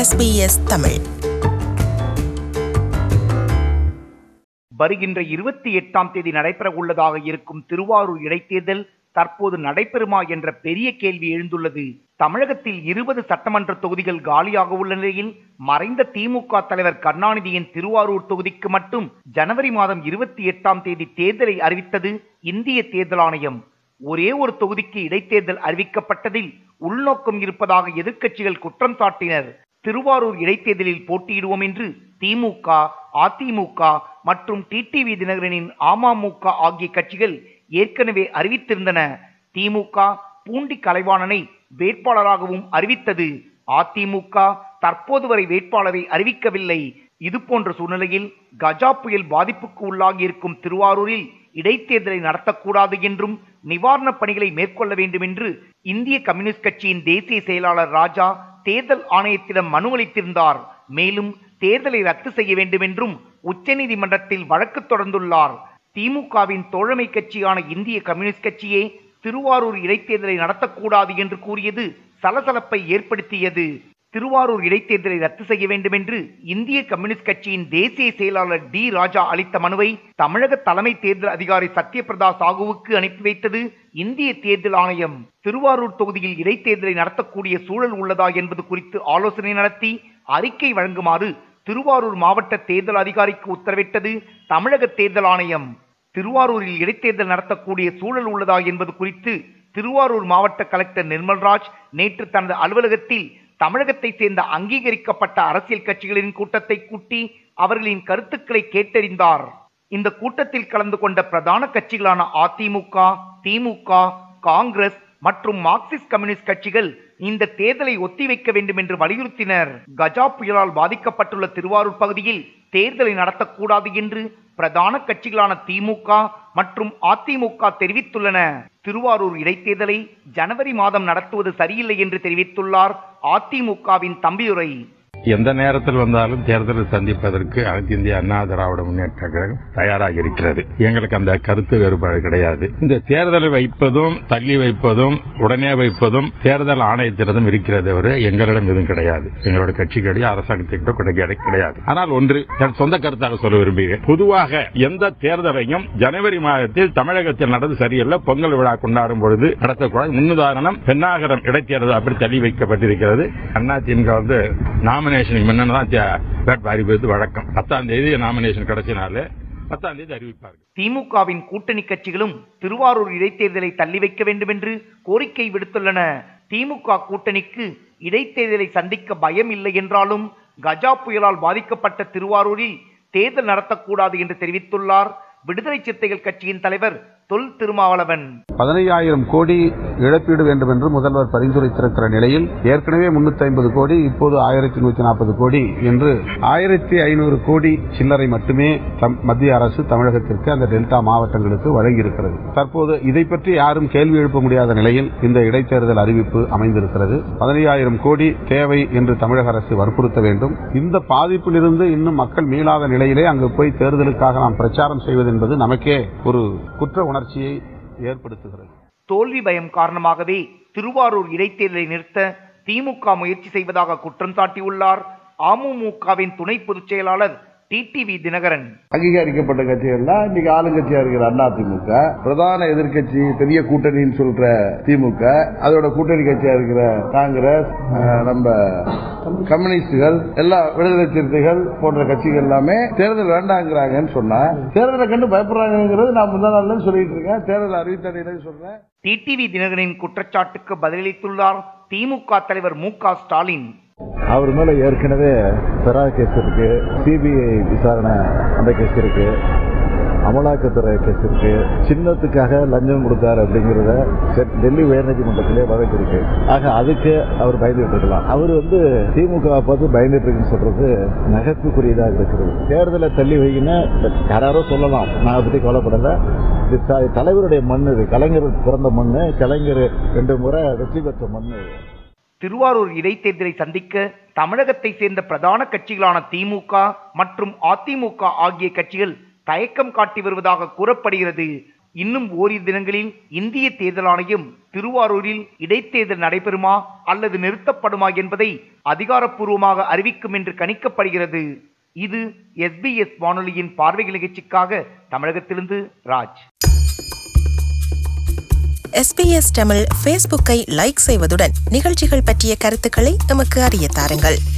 SBS Tamil வருகின்ற இருபத்தி எட்டாம் தேதி நடைபெற உள்ளதாக இருக்கும் திருவாரூர் இடைத்தேர்தல் தற்போது நடைபெறுமா என்ற பெரிய கேள்வி எழுந்துள்ளது தமிழகத்தில் இருபது சட்டமன்ற தொகுதிகள் காலியாக உள்ள நிலையில் மறைந்த திமுக தலைவர் கருணாநிதியின் திருவாரூர் தொகுதிக்கு மட்டும் ஜனவரி மாதம் இருபத்தி எட்டாம் தேதி தேர்தலை அறிவித்தது இந்திய தேர்தல் ஆணையம் ஒரே ஒரு தொகுதிக்கு இடைத்தேர்தல் அறிவிக்கப்பட்டதில் உள்நோக்கம் இருப்பதாக எதிர்க்கட்சிகள் குற்றம் சாட்டினர் திருவாரூர் இடைத்தேர்தலில் போட்டியிடுவோம் என்று திமுக அதிமுக மற்றும் டிடிவி தினகரனின் அமமுக ஆகிய கட்சிகள் ஏற்கனவே அறிவித்திருந்தன திமுக பூண்டி கலைவாணனை வேட்பாளராகவும் அறிவித்தது அதிமுக தற்போது வரை வேட்பாளரை அறிவிக்கவில்லை இது போன்ற சூழ்நிலையில் கஜா புயல் பாதிப்புக்கு உள்ளாகி இருக்கும் திருவாரூரில் இடைத்தேர்தலை நடத்தக்கூடாது என்றும் நிவாரணப் பணிகளை மேற்கொள்ள வேண்டும் என்று இந்திய கம்யூனிஸ்ட் கட்சியின் தேசிய செயலாளர் ராஜா தேர்தல் ஆணையத்திடம் மனு அளித்திருந்தார் மேலும் தேர்தலை ரத்து செய்ய வேண்டும் என்றும் உச்சநீதிமன்றத்தில் வழக்கு தொடர்ந்துள்ளார் திமுகவின் தோழமை கட்சியான இந்திய கம்யூனிஸ்ட் கட்சியே திருவாரூர் இடைத்தேர்தலை நடத்தக்கூடாது என்று கூறியது சலசலப்பை ஏற்படுத்தியது திருவாரூர் இடைத்தேர்தலை ரத்து செய்ய வேண்டும் என்று இந்திய கம்யூனிஸ்ட் கட்சியின் தேசிய செயலாளர் டி ராஜா அளித்த மனுவை தமிழக தலைமை தேர்தல் அதிகாரி சத்யபிரதா சாகுவுக்கு அனுப்பி வைத்தது இந்திய தேர்தல் ஆணையம் திருவாரூர் தொகுதியில் இடைத்தேர்தலை நடத்தக்கூடிய சூழல் உள்ளதா என்பது குறித்து ஆலோசனை நடத்தி அறிக்கை வழங்குமாறு திருவாரூர் மாவட்ட தேர்தல் அதிகாரிக்கு உத்தரவிட்டது தமிழக தேர்தல் ஆணையம் திருவாரூரில் இடைத்தேர்தல் நடத்தக்கூடிய சூழல் உள்ளதா என்பது குறித்து திருவாரூர் மாவட்ட கலெக்டர் நிர்மல்ராஜ் நேற்று தனது அலுவலகத்தில் தமிழகத்தை சேர்ந்த அங்கீகரிக்கப்பட்ட அரசியல் கட்சிகளின் கூட்டத்தை கூட்டி அவர்களின் கருத்துக்களை கேட்டறிந்தார் இந்த கூட்டத்தில் கலந்து கொண்ட பிரதான கட்சிகளான அதிமுக திமுக காங்கிரஸ் மற்றும் மார்க்சிஸ்ட் கம்யூனிஸ்ட் கட்சிகள் இந்த தேர்தலை ஒத்திவைக்க வேண்டும் என்று வலியுறுத்தினர் கஜா புயலால் பாதிக்கப்பட்டுள்ள திருவாரூர் பகுதியில் தேர்தலை நடத்தக்கூடாது என்று பிரதான கட்சிகளான திமுக மற்றும் அதிமுக தெரிவித்துள்ளன திருவாரூர் இடைத்தேர்தலை ஜனவரி மாதம் நடத்துவது சரியில்லை என்று தெரிவித்துள்ளார் அதிமுகவின் தம்பியுரை எந்த நேரத்தில் வந்தாலும் தேர்தலை சந்திப்பதற்கு அனைத்து இந்திய அண்ணா திராவிட முன்னேற்ற கழகம் தயாராக இருக்கிறது எங்களுக்கு அந்த கருத்து வேறுபாடு கிடையாது இந்த தேர்தலை வைப்பதும் தள்ளி வைப்பதும் உடனே வைப்பதும் தேர்தல் ஆணையத்திடம் இருக்கிறது தவிர எங்களிடம் எதுவும் கிடையாது எங்களோட கட்சி கிடையாது அரசாங்கத்திட்ட கிடையாது கிடையாது ஆனால் ஒன்று என் சொந்த கருத்தாக சொல்ல விரும்புகிறேன் பொதுவாக எந்த தேர்தலையும் ஜனவரி மாதத்தில் தமிழகத்தில் நடந்து சரியில்லை பொங்கல் விழா கொண்டாடும் பொழுது நடத்தக்கூடாது முன்னுதாரணம் பெண்ணாகரம் இடைத்தேர்தல் அப்படி தள்ளி வைக்கப்பட்டிருக்கிறது அதிமுக வந்து நாமினேஷனுக்கு முன்னதான் வேட்பாளர் அறிவிப்பது வழக்கம் பத்தாம் தேதி நாமினேஷன் கிடைச்சினாலே பத்தாம் தேதி அறிவிப்பார்கள் திமுகவின் கூட்டணி கட்சிகளும் திருவாரூர் இடைத்தேர்தலை தள்ளி வைக்க வேண்டும் என்று கோரிக்கை விடுத்துள்ளன திமுக கூட்டணிக்கு இடைத்தேர்தலை சந்திக்க பயம் இல்லை என்றாலும் கஜா புயலால் பாதிக்கப்பட்ட திருவாரூரில் தேர்தல் நடத்தக்கூடாது என்று தெரிவித்துள்ளார் விடுதலை சிறுத்தைகள் கட்சியின் தலைவர் தொல் திருமாவளவன் பதினையாயிரம் கோடி இழப்பீடு வேண்டும் என்று முதல்வர் பரிந்துரைத்திருக்கிற நிலையில் ஏற்கனவே முன்னூத்தி ஐம்பது கோடி இப்போது ஆயிரத்தி நூத்தி நாற்பது கோடி என்று ஆயிரத்தி ஐநூறு கோடி சில்லறை மட்டுமே தம்- மத்திய அரசு தமிழகத்திற்கு அந்த டெல்டா மாவட்டங்களுக்கு வழங்கியிருக்கிறது தற்போது இதை பற்றி யாரும் கேள்வி எழுப்ப முடியாத நிலையில் இந்த இடைத்தேர்தல் அறிவிப்பு அமைந்திருக்கிறது பதினையாயிரம் கோடி தேவை என்று தமிழக அரசு வற்புறுத்த வேண்டும் இந்த பாதிப்பிலிருந்து இன்னும் மக்கள் மீளாத நிலையிலே அங்கு போய் தேர்தலுக்காக நாம் பிரச்சாரம் செய்வது என்பது நமக்கே ஒரு குற்ற உணர்ச்சியை ஏற்படுத்துகிறது தோல்வி பயம் காரணமாகவே திருவாரூர் இடைத்தேர்தலை நிறுத்த திமுக முயற்சி செய்வதாக குற்றம் சாட்டியுள்ளார் அமமுகவின் துணை பொதுச் செயலாளர் டிடிவி தினகரன் அங்கீகரிக்கப்பட்ட கட்சிகள்லாம் இன்னைக்கு ஆளுங்கட்சியா இருக்கிற அண்ணா திமுக பிரதான எதிர்க்கட்சி பெரிய கூட்டணின்னு சொல்ற திமுக அதோட கூட்டணி கட்சியா இருக்கிற காங்கிரஸ் அஹ், நம்ம கம்யூனிஸ்டுகள் எல்லா விடுதலை சிறுத்தைகள் போன்ற கட்சிகள் எல்லாமே தேர்தல் வேண்டாங்கிறாங்கன்னு சொன்னா தேர்தலை கண்டு பயப்படுறாங்கிறது நான் முந்தா நாள்ல சொல்லிட்டு இருக்கேன் தேர்தல் அறிவித்தடையில சொல்றேன் டிடிவி தினகரனின் குற்றச்சாட்டுக்கு பதிலளித்துள்ளார் திமுக தலைவர் மு க ஸ்டாலின் அவர் மேல ஏற்கனவே பெரா கேஸ் இருக்கு சிபிஐ விசாரணை அந்த கேஸ் இருக்கு அமலாக்கத்துறை கேஸ் இருக்கு சின்னத்துக்காக லஞ்சம் கொடுத்தாரு அப்படிங்கறத செ- டெல்லி உயர்நீதிமன்றத்திலே வழக்கு இருக்கு ஆக அதுக்கு அவர் பயந்துட்டு இருக்கலாம் அவர் வந்து திமுக பார்த்து பயந்துட்டு இருக்குன்னு சொல்றது நகைப்புக்குரியதாக இருக்கிறது தேர்தலை தள்ளி வைக்கின்னு யாராரோ சொல்லலாம் நான் அதை பத்தி கவலைப்படல இது த- தலைவருடைய மண் இது கலைஞர் பிறந்த மண்ணு கலைஞர் ரெண்டு முறை வெற்றி பெற்ற மண் இது திருவாரூர் இடைத்தேர்தலை சந்திக்க தமிழகத்தை சேர்ந்த பிரதான கட்சிகளான திமுக மற்றும் அதிமுக ஆகிய கட்சிகள் தயக்கம் காட்டி வருவதாக கூறப்படுகிறது இன்னும் ஓரிரு தினங்களில் இந்திய தேர்தல் ஆணையம் திருவாரூரில் இடைத்தேர்தல் நடைபெறுமா அல்லது நிறுத்தப்படுமா என்பதை அதிகாரப்பூர்வமாக அறிவிக்கும் என்று கணிக்கப்படுகிறது இது எஸ்பிஎஸ் வானொலியின் பார்வைகள் நிகழ்ச்சிக்காக தமிழகத்திலிருந்து ராஜ் எஸ்பிஎஸ் தமிழ் ஃபேஸ்புக்கை லைக் செய்வதுடன் நிகழ்ச்சிகள் பற்றிய கருத்துக்களை எமக்கு அறிய தாருங்கள்